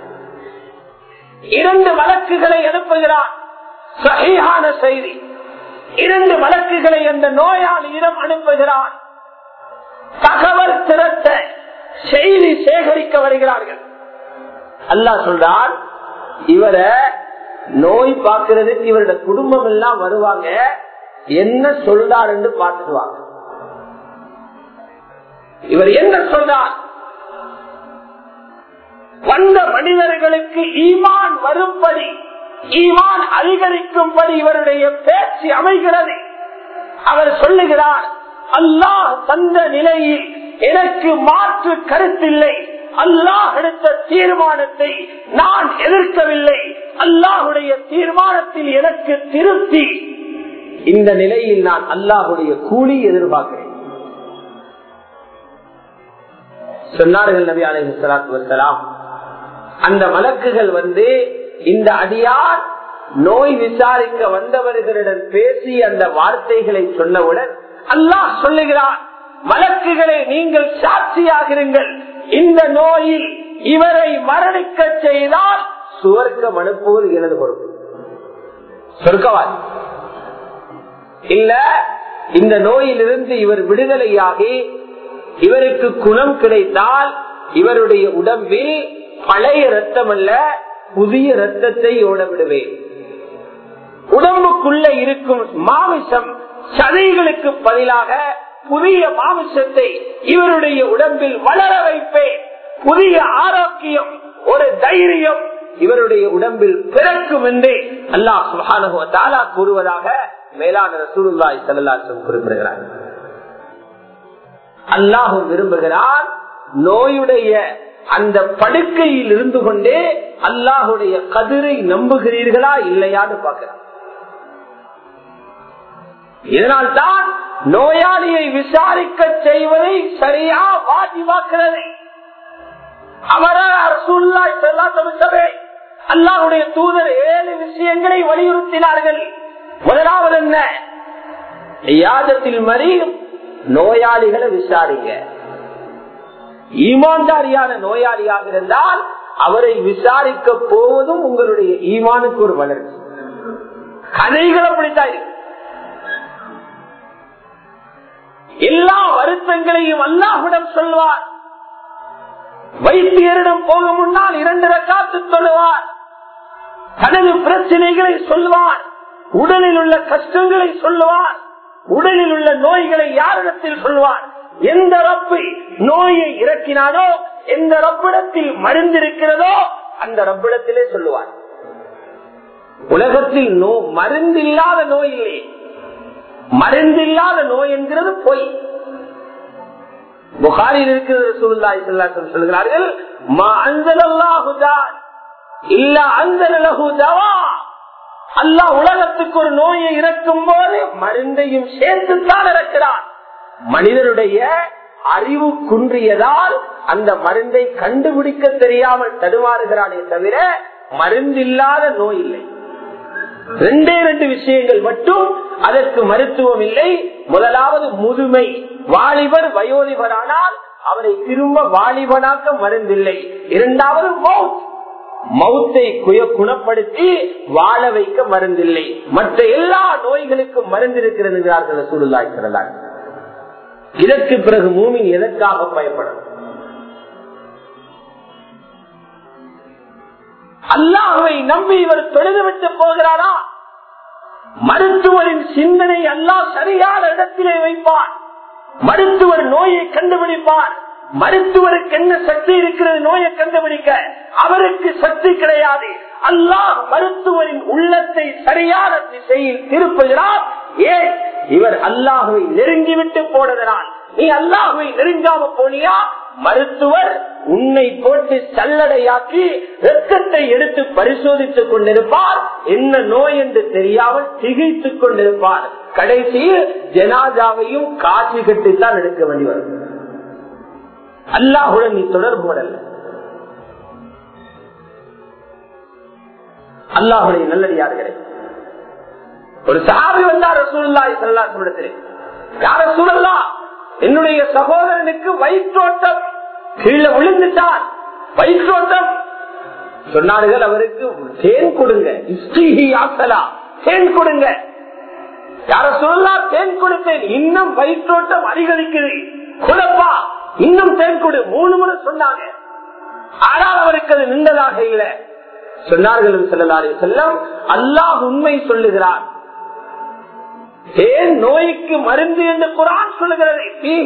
B: இரண்டு வழக்குகளை அனுப்புகிறார் சகியான செய்தி இரண்டு வழக்குகளை அந்த நோயாளியிடம் அனுப்புகிறார் தகவல் திரட்ட செய்தி சேகரிக்க வருகிறார்கள்
A: அல்லாஹ் சொல்றான் இவரை நோய் பார்க்கறதுக்கு இவருடைய குடும்பம் எல்லாம் வருவாங்க என்ன சொல்றார் என்று பார்த்துடுவாங்க
B: இவர் என்ன சொல்றார் வந்த மனிதர்களுக்கு ஈமான் வரும்படி ஈமான் அதிகரிக்கும்படி இவருடைய பேச்சு அமைகிறது அவர் சொல்லுகிறார் அல்லாஹ் தந்த நிலையில் எனக்கு மாற்று கருத்தில்லை அல்லாஹ் எடுத்த தீர்மானத்தை நான் எதிர்க்கவில்லை அல்லாஹுடைய தீர்மானத்தில் எனக்கு திருப்தி
A: இந்த நிலையில் நான் அல்லாஹுடைய கூலி எதிர்பார்க்கிறேன் சொன்னார்கள் நபி அலைஹி ஸலாத்து வஸலாம் அந்த மலக்குகள் வந்து இந்த அடியார் நோய் விசாரிக்க வந்தவர்களிடம் பேசி அந்த வார்த்தைகளை சொன்னவுடன்
B: அல்லாஹ் சொல்லுகிறார் வழக்குகளை நீங்கள் சாட்சியாகிறீர்கள் இந்த நோயில் இவரை மரணிக்க செய்தால்
A: சுவர்க்கம் அனுப்புவது எனது பொறுப்பு சொர்க்கவாதி இல்ல இந்த நோயிலிருந்து இவர் விடுதலையாகி இவருக்கு குணம் கிடைத்தால் இவருடைய உடம்பில் பழைய ரத்தம் அல்ல
B: புதிய ரத்தத்தை ஓட விடுவேன் உடம்புக்குள்ள இருக்கும் மாமிசம் சதைகளுக்கு பதிலாக புதிய மாமிசத்தை இவருடைய உடம்பில் வளர வைப்பேன் புதிய ஆரோக்கியம் ஒரு தைரியம் இவருடைய உடம்பில் பிறக்கும் என்று அல்லாஹ் சுபானுவத்தாலா கூறுவதாக மேலான ரசூலுல்லாய் செல்லாசம் குறிப்பிடுகிறார் அல்லாஹும் விரும்புகிறார் நோயுடைய அந்த படுக்கையில் இருந்து கொண்டே அல்லாஹுடைய கதிரை நம்புகிறீர்களா இல்லையான்னு பார்க்கிறார் இதனால் தான் நோயாளியை விசாரிக்க செய்வதை சரியா வாஜிவாக்குறது அல்லாஹுடைய தூதர் ஏழு விஷயங்களை வலியுறுத்தினார்கள் முதலாவது என்ன யாதத்தில் மறி நோயாளிகளை விசாரிங்க ஈமான்தாரியான நோயாளியாக இருந்தால் அவரை விசாரிக்க போவதும் உங்களுடைய ஈமானுக்கு ஒரு வளர்ச்சி கதைகள் அப்படித்தான் இருக்கு எல்லா வருத்தங்களையும் அல்லாஹுடன் சொல்வார் வைத்தியரிடம் போக முன்னால் இரண்டு ரக்காத்து சொல்லுவார் தனது பிரச்சனைகளை சொல்வார் உடலில் உள்ள கஷ்டங்களை சொல்லுவார் உடலில் உள்ள நோய்களை யாரிடத்தில் சொல்வார் எந்த ரப்பு நோயை இறக்கினாரோ எந்த ரப்பிடத்தில் மருந்திருக்கிறதோ அந்த ரப்பிடத்திலே சொல்லுவார் உலகத்தில் நோ மருந்தில்லாத நோய் இல்லை மருந்தில்லாத நோய் என்கிறது பொய் புகாரில் இருக்கிறது சூழ்நாய் சொல்கிறார்கள் இல்ல அந்தலகுதவா அல்லாஹ் உலகத்துக்கு ஒரு நோயை இறக்கும் போது மருந்தையும் சேர்த்துத்தான் இறக்கிறார் மனிதனுடைய அறிவு குன்றியதால் அந்த மருந்தை கண்டுபிடிக்க தெரியாமல் தடுமாறுகிறானே தவிர மருந்தில்லாத நோய் இல்லை ரெண்டே ரெண்டு விஷயங்கள் மட்டும் அதற்கு மருத்துவம் இல்லை முதலாவது முதுமை வாலிபர் வயோதிபரானால் அவரை திரும்ப வாலிபனாக்க மருந்தில்லை இரண்டாவது மவுத் மவுத்தை குணப்படுத்தி வாழ வைக்க மருந்தில்லை மற்ற எல்லா நோய்களுக்கும் மருந்து இருக்கிறது சூழலாய்க்கிறதால் இதற்கு பிறகு மூமின் எதற்காக பயப்படும் அல்லாஹுவை நம்பி இவர் தொழுதுவிட்டு போகிறாரா மருத்துவரின் சிந்தனை அல்லாஹ் சரியான இடத்திலே வைப்பார் மருத்துவர் நோயை கண்டுபிடிப்பார் மருத்துவருக்கு என்ன சக்தி இருக்கிறது நோயை கண்டுபிடிக்க அவருக்கு சக்தி கிடையாது அல்லாஹ் மருத்துவரின் உள்ளத்தை சரியான திசையில் திருப்புகிறார் ஏன் இவர் அல்லாஹுவை நெருங்கிவிட்டு போனதனால் நீ அல்லாஹுவை நெருங்காம போனியா மருத்துவர் உன்னை போட்டு சல்லடையாக்கி ரத்தத்தை எடுத்து பரிசோதித்துக் கொண்டிருப்பார் என்ன நோய் என்று தெரியாமல் திகைத்துக் கொண்டிருப்பார் கடைசியில் ஜனாதாவையும் காட்சி கட்டித்தான் எடுக்க வேண்டி வரும் அல்லாஹுடன் நீ தொடர்பு கொடல அல்லாஹுடைய நல்லடியார்களே ஒரு சாவி வந்தார் ரசூல்லாய் சல்லாத்திலே யார சூழல்லா என்னுடைய சகோதரனுக்கு வயிற்றோட்டம் கீழே விழுந்துட்டான் வயிற்றோட்டம் சொன்னார்கள் அவருக்கு தேன் கொடுங்க தேன் கொடுங்க யார சொல்லலாம் தேன் கொடுத்தேன் இன்னும் வயிற்றோட்டம் அதிகரிக்குது குழப்பா இன்னும் தேன் கொடு மூணு முறை சொன்னாங்க ஆனால் அவருக்கு அது நின்றதாக இல்லை சொன்னார்கள் செல்லலாரே செல்லம் அல்லாஹ் உண்மை சொல்லுகிறார் தேன் நோய்க்கு மருந்து என்று குரான் சொல்லுகிறது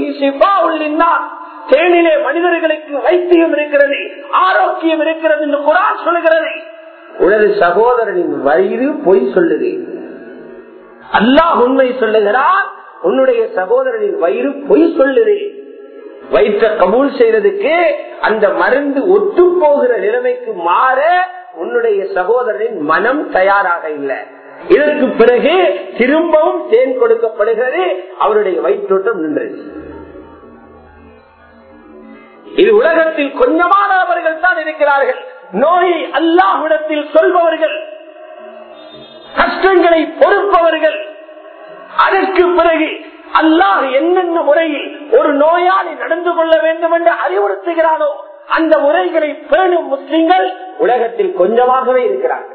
B: தேனிலே மனிதர்களுக்கு வைத்தியம் இருக்கிறது ஆரோக்கியம் இருக்கிறது என்று குரான் சொல்லுகிறது உனது சகோதரனின் வயிறு பொய் சொல்லுது அல்லாஹ் உண்மை சொல்லுகிறார் உன்னுடைய சகோதரனின் வயிறு பொய் சொல்லுது வயிற்ற கபூல் செய்யறதுக்கு அந்த மருந்து ஒத்து போகிற நிலைமைக்கு மாற உன்னுடைய சகோதரனின் மனம் தயாராக இல்லை இதற்கு பிறகு திரும்பவும் தேன் கொடுக்கப்படுகிறது அவருடைய வயிற்றோட்டம் நின்றது இது உலகத்தில் கொஞ்சமானவர்கள் தான் இருக்கிறார்கள் நோயை அல்லாஹ்விடத்தில் சொல்பவர்கள் கஷ்டங்களை பொறுப்பவர்கள் அதற்கு பிறகு அல்லாஹ் என்னென்ன முறையில் ஒரு நோயாளி நடந்து கொள்ள வேண்டும் என்று அறிவுறுத்துகிறானோ அந்த முறைகளை பேணும் முஸ்லிம்கள் உலகத்தில் கொஞ்சமாகவே இருக்கிறார்கள்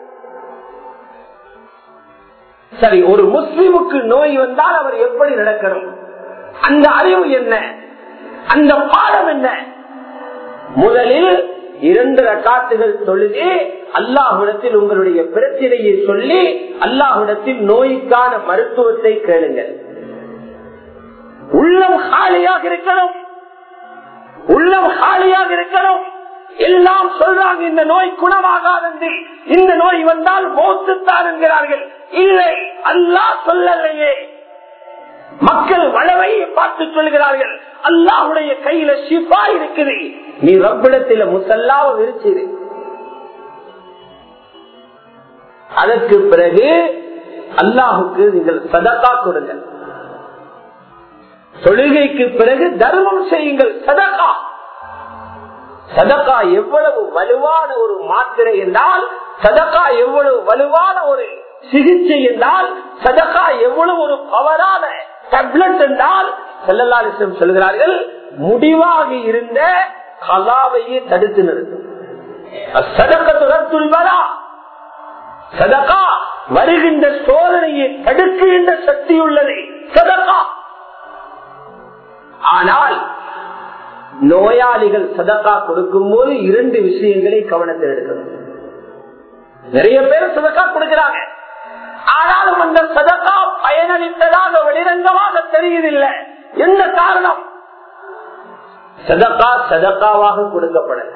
B: சரி ஒரு முஸ்லிமுக்கு நோய் வந்தால் அவர் எப்படி நடக்கணும் அந்த அறிவு என்ன அந்த பாடம் என்ன முதலில் இரண்டு ரக்காத்துகள் தொழுது அல்லாஹுடத்தில் உங்களுடைய பிரச்சனையை சொல்லி அல்லாஹுடத்தில் நோய்க்கான மருத்துவத்தை கேளுங்கள் உள்ளம் காலியாக இருக்கணும் உள்ளம் காலியாக இருக்கணும் எல்லாம் சொல்றாங்க இந்த நோய் குணமாகாது இந்த நோய் வந்தால் மோத்துத்தான் என்கிறார்கள் இல்லை அல்லாஹ் சொல்லலையே மக்கள் வளவையை பார்த்து சொல்கிறார்கள் அல்லாஹுடைய கையில ஷிஃபா இருக்குது நீ ரப்பிடத்தில முசல்லாவ விரிச்சிரு அதற்கு பிறகு அல்லாஹுக்கு நீங்கள் சதக்கா கொடுங்க தொழுகைக்கு பிறகு தர்மம் செய்யுங்கள் சதக்கா சதக்கா எவ்வளவு வலுவான ஒரு மாத்திரை என்றால் சதக்கா எவ்வளவு வலுவான ஒரு சிகிச்சை என்றால் சதக்கா எவ்வளவு ஒரு பவரான டேப்லெட் என்றால் செல்லல்லாலிசம் சொல்கிறார்கள் முடிவாக இருந்த கலாவையே தடுத்து நிறுத்தும் சதக்கத்துடன் வரா சதக்கா வருகின்ற சோதனையை தடுக்குகின்ற சக்தி உள்ளது சதக்கா ஆனால் நோயாளிகள் சதக்கா கொடுக்கும் போது இரண்டு விஷயங்களை கவனத்தில் எடுக்கணும் நிறைய பேர் சதக்கா கொடுக்கிறாங்க ஆனாலும் அந்த சதக்கா பயனளித்ததாக வெளிரங்கமாக தெரியுதில்லை எந்த காரணம் சதக்கா சதக்காவாக கொடுக்கப்படல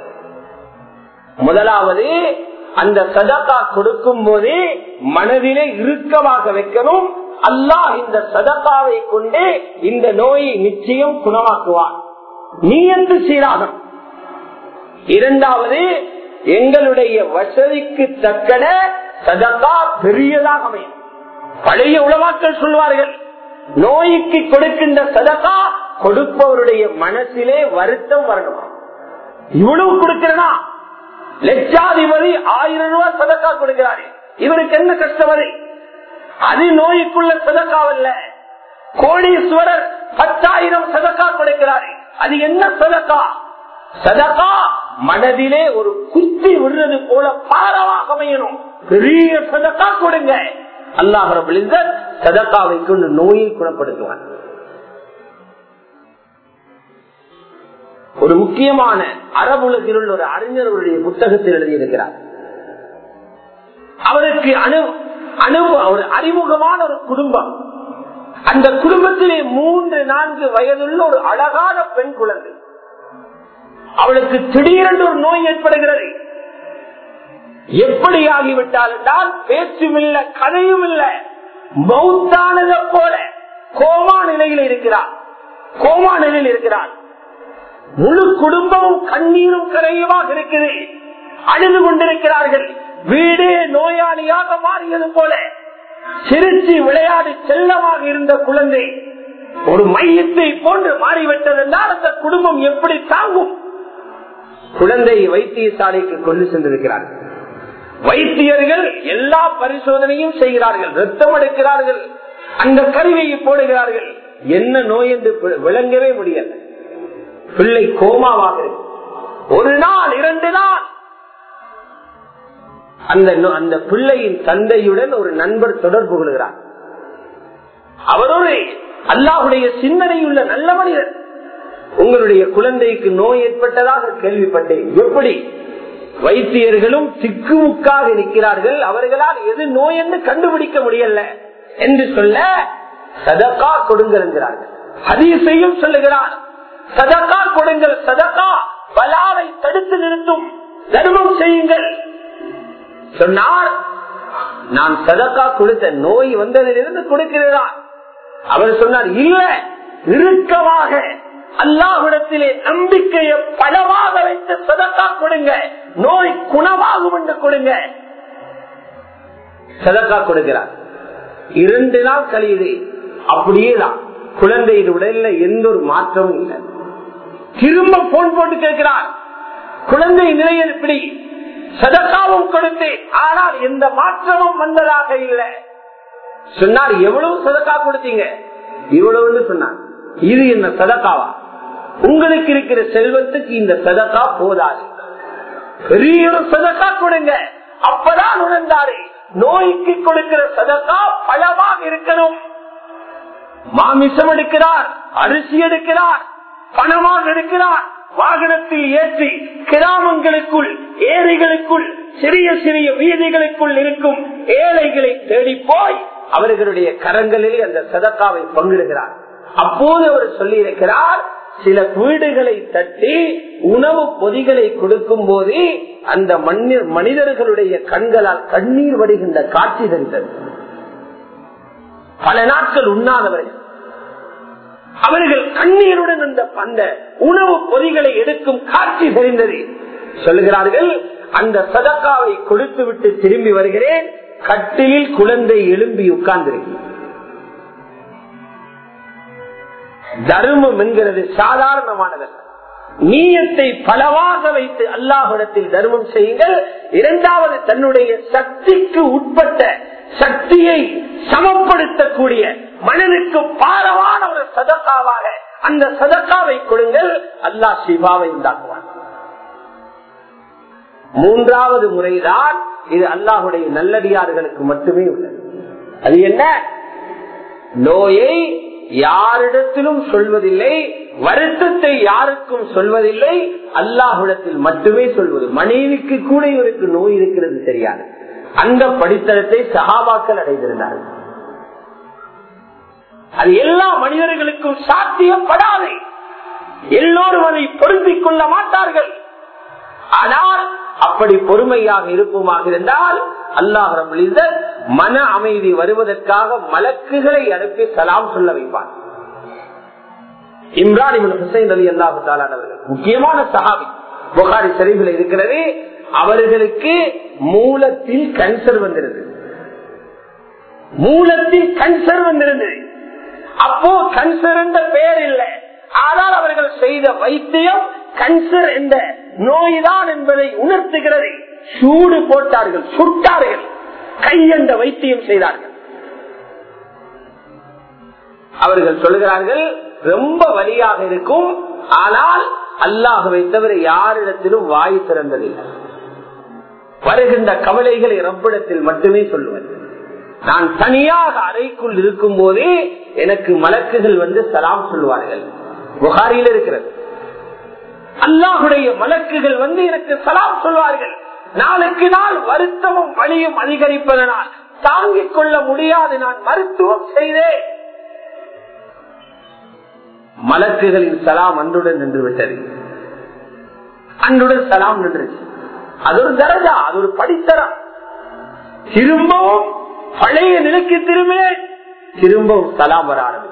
B: முதலாவது அந்த சதக்கா கொடுக்கும் போதே மனதிலே இறுக்கமாக வைக்கணும் அல்லாஹ் இந்த சதக்காவை கொண்டு இந்த நோயை நிச்சயம் குணமாக்குவார் நீ என்று சீராகும் இரண்டாவது எங்களுடைய வசதிக்கு தக்கன சதக்கா பெரியதாக அமையும் பழைய உலமாக்கள் சொல்வார்கள் நோய்க்கு கொடுக்கின்ற சதக்கா கொடுப்பவருடைய மனசிலே வருத்தம் வரணுமா இவ்வளவு கொடுக்கிறனா லட்சாதிபதி ஆயிரம் ரூபாய் சதக்கா கொடுக்கிறாரு இவருக்கு என்ன கஷ்டம் அது அது நோய்க்குள்ள சதக்காவல்ல கோடீஸ்வரர் பத்தாயிரம் சதக்கா கொடுக்கிறாரு அது என்ன சதக்கா சதக்கா மனதிலே ஒரு குத்தி விடுறது போல பாரமாக அமையணும் பெரிய சதக்கா கொடுங்க அல்லாஹ் சதக்காவை கொண்டு நோயை குணப்படுத்துவார் ஒரு முக்கியமான அரபுலகில் உள்ள ஒரு அறிஞர் அவருடைய புத்தகத்தில் எழுதியிருக்கிறார் அவருக்கு அனு அனு ஒரு அறிமுகமான ஒரு குடும்பம் அந்த குடும்பத்திலே மூன்று நான்கு வயதுள்ள ஒரு அழகான பெண் குழந்தை அவளுக்கு திடீரென்று ஒரு நோய் ஏற்படுகிறது எப்படி ஆகிவிட்டால் என்றால் பேச்சும் இல்ல கதையும் இல்ல மௌத்தானதை போல கோமா நிலையில் இருக்கிறார் கோமா நிலையில் இருக்கிறார் முழு குடும்பமும் கண்ணீரும் கரையுமாக இருக்குது அழுது கொண்டிருக்கிறார்கள் வீடே நோயாளியாக மாறியது போல சிரிச்சு விளையாடி செல்லமாக இருந்த குழந்தை ஒரு மையத்தை போன்று மாறிவிட்டது என்றால் அந்த குடும்பம் எப்படி தாங்கும் குழந்தை வைத்தியசாலைக்கு கொண்டு சென்றிருக்கிறார்கள் வைத்தியர்கள் எல்லா பரிசோதனையும் செய்கிறார்கள் ரத்தம் எடுக்கிறார்கள் அந்த கருவியை போடுகிறார்கள் என்ன நோய் என்று விளங்கவே முடியல பிள்ளை கோமாவாக ஒரு நாள் இரண்டு நாள் அந்த அந்த பிள்ளையின் தந்தையுடன் ஒரு நண்பர் தொடர்பு கொள்கிறார் அவர் ஒரு அல்லாஹுடைய சிந்தனையுள்ள நல்ல மனிதர் உங்களுடைய குழந்தைக்கு நோய் ஏற்பட்டதாக கேள்விப்பட்டேன் எப்படி வைத்தியர்களும் திக்குமுக்காக இருக்கிறார்கள் அவர்களால் எது நோய் என்று கண்டுபிடிக்க முடியல என்று சொல்ல சதக்கா கொடுங்கள் என்கிறார்கள் ஹதீசையும் சொல்லுகிறார் சதக்கா கொடுங்கள் சதக்கா பலாவை தடுத்து நிறுத்தும் தர்மம் செய்யுங்கள் சொன்னார் நான் சதக்கா கொடுத்த நோய் வந்ததிலிருந்து கொடுக்கிறதா அவர் சொன்னார் இல்ல இறுக்கமாக அல்லாஹிடத்திலே நம்பிக்கையை பலமாக வைத்து சதக்கா கொடுங்க நோய் குணமாகும் என்று கொடுங்க சதக்கா கொடுக்கிறார் இரண்டு நாள் கழியுது அப்படியே தான் குழந்தையின் உடல்ல எந்த ஒரு மாற்றமும் இல்லை திரும்ப போன் போட்டு கேட்கிறார் குழந்தை நிலையில் இப்படி சதக்காவும் கொடுத்து ஆனால் எந்த மாற்றமும் வந்ததாக இல்லை சொன்னார் எவ்வளவு சதக்கா கொடுத்தீங்க இவ்வளவுன்னு சொன்னார் இது என்ன சதக்காவா உங்களுக்கு இருக்கிற செல்வத்துக்கு இந்த சதக்கா போதாது பெரிய ஒரு சதக்கா கொடுங்க அப்பதான் உணர்ந்தாரு நோய்க்கு கொடுக்கிற சதக்கா பழமாக இருக்கணும் மாமிசம் எடுக்கிறார் அரிசி எடுக்கிறார் பணமாக எடுக்கிறார் வாகனத்தில் ஏற்றி கிராமங்களுக்குள் ஏரிகளுக்குள் சிறிய சிறிய வீதிகளுக்குள் இருக்கும் ஏழைகளை தேடி போய் அவர்களுடைய கரங்களில் அந்த சதக்காவை பங்கிடுகிறார் அப்போது அவர் சொல்லி இருக்கிறார் சில வீடுகளை தட்டி உணவு பொதிகளை கொடுக்கும் போது அந்த மண்ணி- மனிதர்களுடைய கண்களால் கண்ணீர் வடிகின்ற காட்சி தெரிந்தது பல நாட்கள் உண்ணாதவர்கள் அவர்கள் கண்ணீருடன் அந்த அந்த உணவு பொதிகளை எடுக்கும் காட்சி தெரிந்தது சொல்லுகிறார்கள் அந்த சதக்காவை கொடுத்து விட்டு திரும்பி வருகிறேன் கட்டிலில் குழந்தை எழும்பி உட்கார்ந்திருக்கிறேன் தர்மம் என்கிறது சாதாரணமானதல்ல நீயத்தை பலவாக வைத்து அல்லாஹிடத்தில் தர்மம் செய்யுங்கள் இரண்டாவது தன்னுடைய சக்திக்கு உட்பட்ட சக்தியை சமப்படுத்தக்கூடிய மனதுக்கு பாரமான ஒரு சதக்காவாக அந்த சதக்காவை கொடுங்கள் அல்லாஹ் சிவாவை உண்டாக்குவான் மூன்றாவது முறைதான் இது அல்லாஹுடைய நல்லடியார்களுக்கு மட்டுமே உள்ளது அது என்ன நோயை யாரிடத்திலும் சொல்வதில்லை வருத்தத்தை யாருக்கும் சொல்வதில்லை அல்லாஹுடத்தில் மட்டுமே சொல்வது மனைவிக்கு கூட இவருக்கு நோய் இருக்கிறது தெரியாது அந்த படித்தரத்தை சகாபாக்கள் அடைந்திருந்தார்கள் அது எல்லா மனிதர்களுக்கும் சாத்தியப்படாது எல்லோரும் அதை பொருந்திக் கொள்ள மாட்டார்கள் ஆனால் அப்படி பொறுமையாக இருப்புமாக இருந்தால் அல்லாஹ் ரபுல் இஸ்ஸத் மன அமைதி வருவதற்காக மலக்குகளை அனுப்பி சலாம் சொல்ல வைப்பார் இம்ரான் இப்னு ஹுசைன் அலி அல்லாஹு அவர்கள் முக்கியமான சஹாபி புகாரி ஷரீஃபில் இருக்கிறது அவர்களுக்கு மூலத்தில் கன்சர் வந்திருந்தது மூலத்தில் கன்சர் வந்திருந்தது அப்போ கன்சர் என்ற பெயர் இல்லை ஆனால் அவர்கள் செய்த வைத்தியம் கன்சர் என்ற நோய்தான் என்பதை உணர்த்துகிறது சூடு போட்டார்கள் சுட்டார்கள் கையென்ற வைத்தியம் செய்தார்கள் அவர்கள் சொல்லுகிறார்கள் ரொம்ப வலியாக இருக்கும் ஆனால் அல்லாஹுவை தவிர யாரிடத்திலும் வாய் திறந்ததில்லை வருகின்ற கவலைகளை ரப்பிடத்தில் மட்டுமே சொல்லுவது நான் தனியாக அறைக்குள் இருக்கும் போதே எனக்கு மலக்குகள் வந்து சலாம் சொல்லுவார்கள் புகாரியில் இருக்கிறது அல்லாஹுடைய மலக்குகள் வந்து எனக்கு சலாம் சொல்வார்கள் நாளுக்கு நாள் வருத்தமும் வலியும் அதிகரிப்பதனால் தாங்கிக் கொள்ள முடியாது நான் மருத்துவம் செய்தேன் மலக்குகளின் சலாம் அன்றுடன் நின்று விட்டது அன்றுடன் சலாம் நின்றுச்சு அது ஒரு தரஜா அது ஒரு படித்தரம் திரும்பவும் பழைய நிலைக்கு திரும்ப திரும்பவும் சலாம் வர ஆரம்பிக்கும்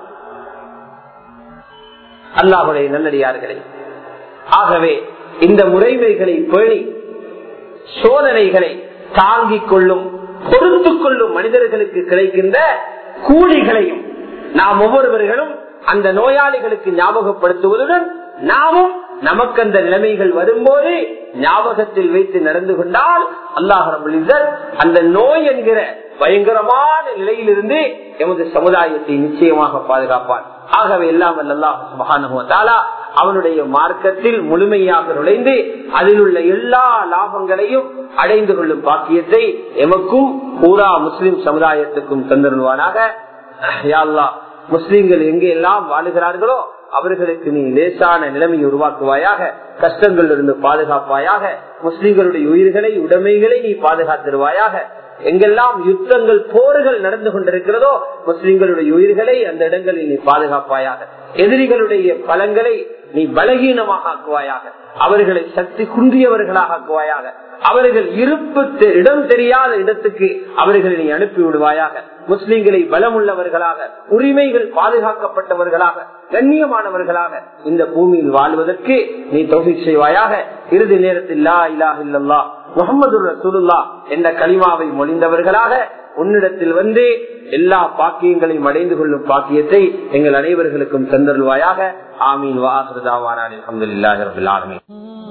B: அல்லாஹுடைய நல்லடியார்களே ஆகவே இந்த முறைமைகளை பேணி சோதனைகளை தாங்கிக் கொள்ளும் பொறுத்துக் கொள்ளும் மனிதர்களுக்கு கிடைக்கின்ற கூலிகளையும் நாம் ஒவ்வொருவர்களும் அந்த நோயாளிகளுக்கு ஞாபகப்படுத்துவதுடன் நாமும் நமக்கு அந்த நிலைமைகள் வரும்போது ஞாபகத்தில் வைத்து நடந்து கொண்டால் அல்லாஹ் ரபுல் இஸ்ஸத் அந்த நோய் என்கிற பயங்கரமான நிலையிலிருந்து எமது சமுதாயத்தை நிச்சயமாக பாதுகாப்பான் ஆகவே எல்லாம் அல்லாஹ் சுபஹானுவத்தாலா அவனுடைய மார்க்கத்தில் முழுமையாக நுழைந்து அதில் உள்ள எல்லா லாபங்களையும் அடைந்து கொள்ளும் பாக்கியத்தை எமக்கும் பூரா முஸ்லிம் சமுதாயத்துக்கும் தந்திருவானாக யா அல்லாஹ் முஸ்லிம்கள் எங்கே எல்லாம் வாழுகிறார்களோ அவர்களுக்கு நீ லேசான நிலைமையை உருவாக்குவாயாக கஷ்டங்கள் இருந்து பாதுகாப்பாயாக முஸ்லிம்களுடைய உயிர்களை உடைமைகளை நீ பாதுகாத்திருவாயாக எங்கெல்லாம் யுத்தங்கள் போர்கள் நடந்து கொண்டிருக்கிறதோ முஸ்லிம்களுடைய உயிர்களை அந்த இடங்களில் நீ பாதுகாப்பாயாக எதிரிகளுடைய பலங்களை நீ பலகீனமாக ஆக்குவாயாக அவர்களை சக்தி குன்றியவர்களாக ஆக்குவாயாக அவர்கள் இருப்பு தெ- இடம் தெரியாத இடத்துக்கு அவர்களை நீ அனுப்பி விடுவாயாக முஸ்லிம்களை பலமுள்ளவர்களாக உரிமைகள் பாதுகாக்கப்பட்டவர்களாக கண்ணியமானவர்களாக இந்த பூமியில் வாழ்வதற்கு நீ தொகை செய்வாயாக இறுதி நேரத்தில் லா இலாஹ இல்லல்லாஹ் முகமது ரசூலுல்லா என்ற கலிமாவை மொழிந்தவர்களாக உன்னிடத்தில் வந்து எல்லா பாக்கியங்களையும் அடைந்து கொள்ளும் பாக்கியத்தை எங்கள் அனைவர்களுக்கும் தந்தருள்வாயாக ஆமீன் வாஹிருதாவானான் அலமதுல்லாஹி ரபில் ஆலமீன்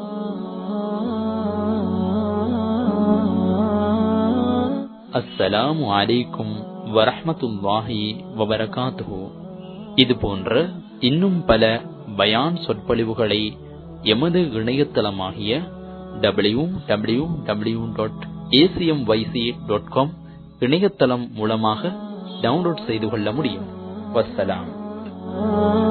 C: அஸ்ஸலாமு அலைக்கும் வரஹ்மத்துல்லாஹி வபரகாத்துஹு இது போன்ற இன்னும் பல பயான் சொற்பொழிவுகளை எமது இணையதளமாகிய W W W dot ACM YC dot com இணையதளம் மூலமாக டவுன்லோட் செய்து கொள்ள முடியும் வஸ்ஸலாம்